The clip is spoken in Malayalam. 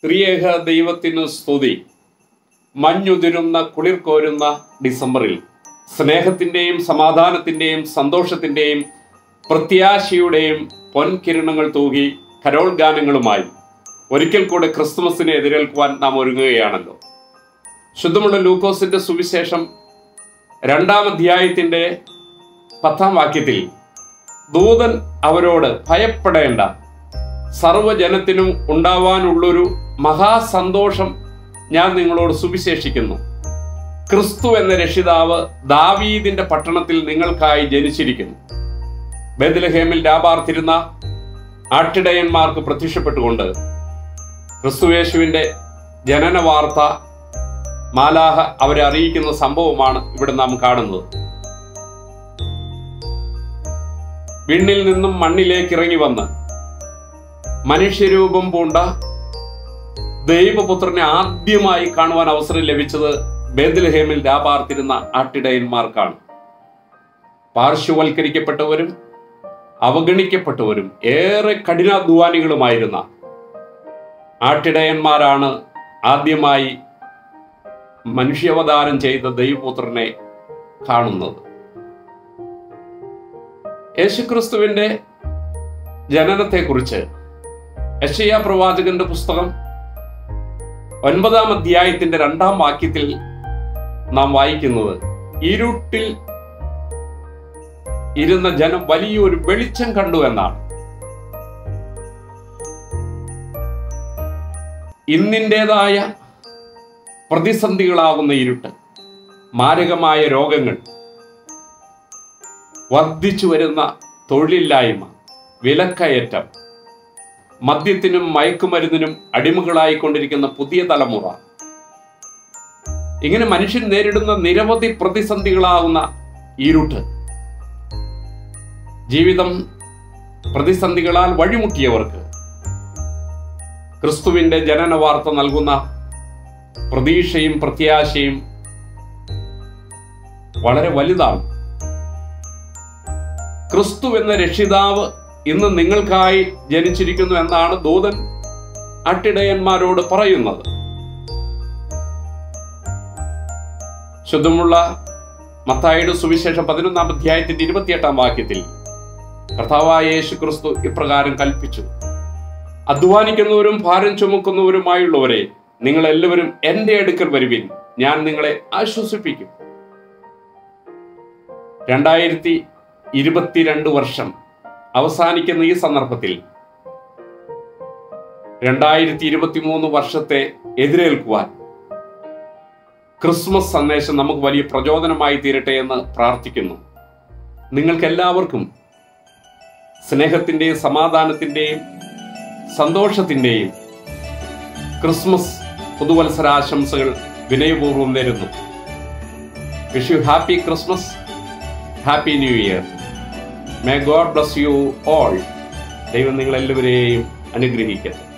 ത്രിയേക ദൈവത്തിന് സ്തുതി മഞ്ഞുതിരുന്ന കുളിർ കോരുന്ന ഡിസംബറിൽ സ്നേഹത്തിൻ്റെയും സമാധാനത്തിൻ്റെയും സന്തോഷത്തിൻ്റെയും പ്രത്യാശയുടെയും പൊൻകിരണങ്ങൾ തൂകി കരോൾ ഗാനങ്ങളുമായി ഒരിക്കൽ കൂടെ ക്രിസ്തുമസിനെ എതിരേൽക്കുവാൻ നാം ഒരുങ്ങുകയാണല്ലോ ശുദ്ധമുള്ള ലൂക്കോസിന്റെ സുവിശേഷം രണ്ടാം അധ്യായത്തിന്റെ പത്താം വാക്യത്തിൽ ദൂതൻ അവരോട് ഭയപ്പെടേണ്ട സർവ്വജനത്തിനും ഉണ്ടാവാനുള്ളൊരു മഹാസന്തോഷം ഞാൻ നിങ്ങളോട് സുവിശേഷിക്കുന്നു ക്രിസ്തു എന്ന രക്ഷിതാവ് ദാവീദിന്റെ പട്ടണത്തിൽ നിങ്ങൾക്കായി ജനിച്ചിരിക്കുന്നു ബേദലഹേമിൽ രാപാർത്തിരുന്ന ആട്ടിടയന്മാർക്ക് പ്രത്യക്ഷപ്പെട്ടുകൊണ്ട് ക്രിസ്തുവേശുവിന്റെ ജനന വാർത്ത മാലാഹ അവരെ അറിയിക്കുന്ന സംഭവമാണ് ഇവിടെ നാം കാണുന്നത് വിണ്ണിൽ നിന്നും മണ്ണിലേക്ക് ഇറങ്ങി വന്ന് മനുഷ്യരൂപം പൂണ്ട ദൈവപുത്രനെ ആദ്യമായി കാണുവാൻ അവസരം ലഭിച്ചത് ബേദലഹേമിൽ രാപാർത്തിരുന്ന ആട്ടിടയന്മാർക്കാണ് പാർശ്വവൽക്കരിക്കപ്പെട്ടവരും അവഗണിക്കപ്പെട്ടവരും ഏറെ കഠിനാധ്വാനികളുമായിരുന്ന ആട്ടിടയന്മാരാണ് ആദ്യമായി മനുഷ്യാവതാരം ചെയ്ത ദൈവപുത്രനെ കാണുന്നത് യേശുക്രിസ്തുവിന്റെ ജനനത്തെക്കുറിച്ച് യശയ പ്രവാചകന്റെ പുസ്തകം ഒൻപതാം അധ്യായത്തിന്റെ രണ്ടാം വാക്യത്തിൽ നാം വായിക്കുന്നത് ഇരുട്ടിൽ ഇരുന്ന ജനം വലിയൊരു വെളിച്ചം കണ്ടു എന്നാണ് ഇന്നിൻ്റെതായ പ്രതിസന്ധികളാകുന്ന ഇരുട്ട് മാരകമായ രോഗങ്ങൾ വർദ്ധിച്ചു വരുന്ന തൊഴിലില്ലായ്മ വിലക്കയറ്റം മദ്യത്തിനും മയക്കുമരുന്നിനും അടിമകളായിക്കൊണ്ടിരിക്കുന്ന പുതിയ തലമുറ ഇങ്ങനെ മനുഷ്യൻ നേരിടുന്ന നിരവധി പ്രതിസന്ധികളാകുന്ന ഇരുട്ട് ജീവിതം പ്രതിസന്ധികളാൽ വഴിമുട്ടിയവർക്ക് ക്രിസ്തുവിന്റെ ജനന വാർത്ത നൽകുന്ന പ്രതീക്ഷയും പ്രത്യാശയും വളരെ വലുതാണ് ക്രിസ്തു എന്ന രക്ഷിതാവ് ഇന്ന് നിങ്ങൾക്കായി ജനിച്ചിരിക്കുന്നു എന്നാണ് ദൂതൻ അട്ടിടയന്മാരോട് പറയുന്നത് ശുദ്ധമുള്ള മത്തായുടെ സുവിശേഷം പതിനൊന്നാം അധ്യായത്തിന്റെ ഇരുപത്തിയെട്ടാം വാക്യത്തിൽ കർത്താവായ യേശു ക്രിസ്തു ഇപ്രകാരം കൽപ്പിച്ചു അധ്വാനിക്കുന്നവരും ഭാരം ചുമക്കുന്നവരുമായുള്ളവരെ നിങ്ങൾ എല്ലാവരും എന്റെ അടുക്കൽ വരുവിൻ ഞാൻ നിങ്ങളെ ആശ്വസിപ്പിക്കും രണ്ടായിരത്തി ഇരുപത്തിരണ്ട് വർഷം അവസാനിക്കുന്ന ഈ സന്ദർഭത്തിൽ രണ്ടായിരത്തി ഇരുപത്തി മൂന്ന് വർഷത്തെ എതിരേൽക്കുവാൻ ക്രിസ്മസ് സന്ദേശം നമുക്ക് വലിയ പ്രചോദനമായി തീരട്ടെ എന്ന് പ്രാർത്ഥിക്കുന്നു നിങ്ങൾക്ക് എല്ലാവർക്കും സ്നേഹത്തിൻ്റെയും സമാധാനത്തിൻ്റെയും സന്തോഷത്തിൻ്റെയും ക്രിസ്മസ് പുതുവത്സരാശംസകൾ വിനയപൂർവ്വം നേരുന്നു wish you happy Christmas happy new year may God bless you all ദൈവം നിങ്ങളെല്ലാവരെയും അനുഗ്രഹിക്കട്ടെ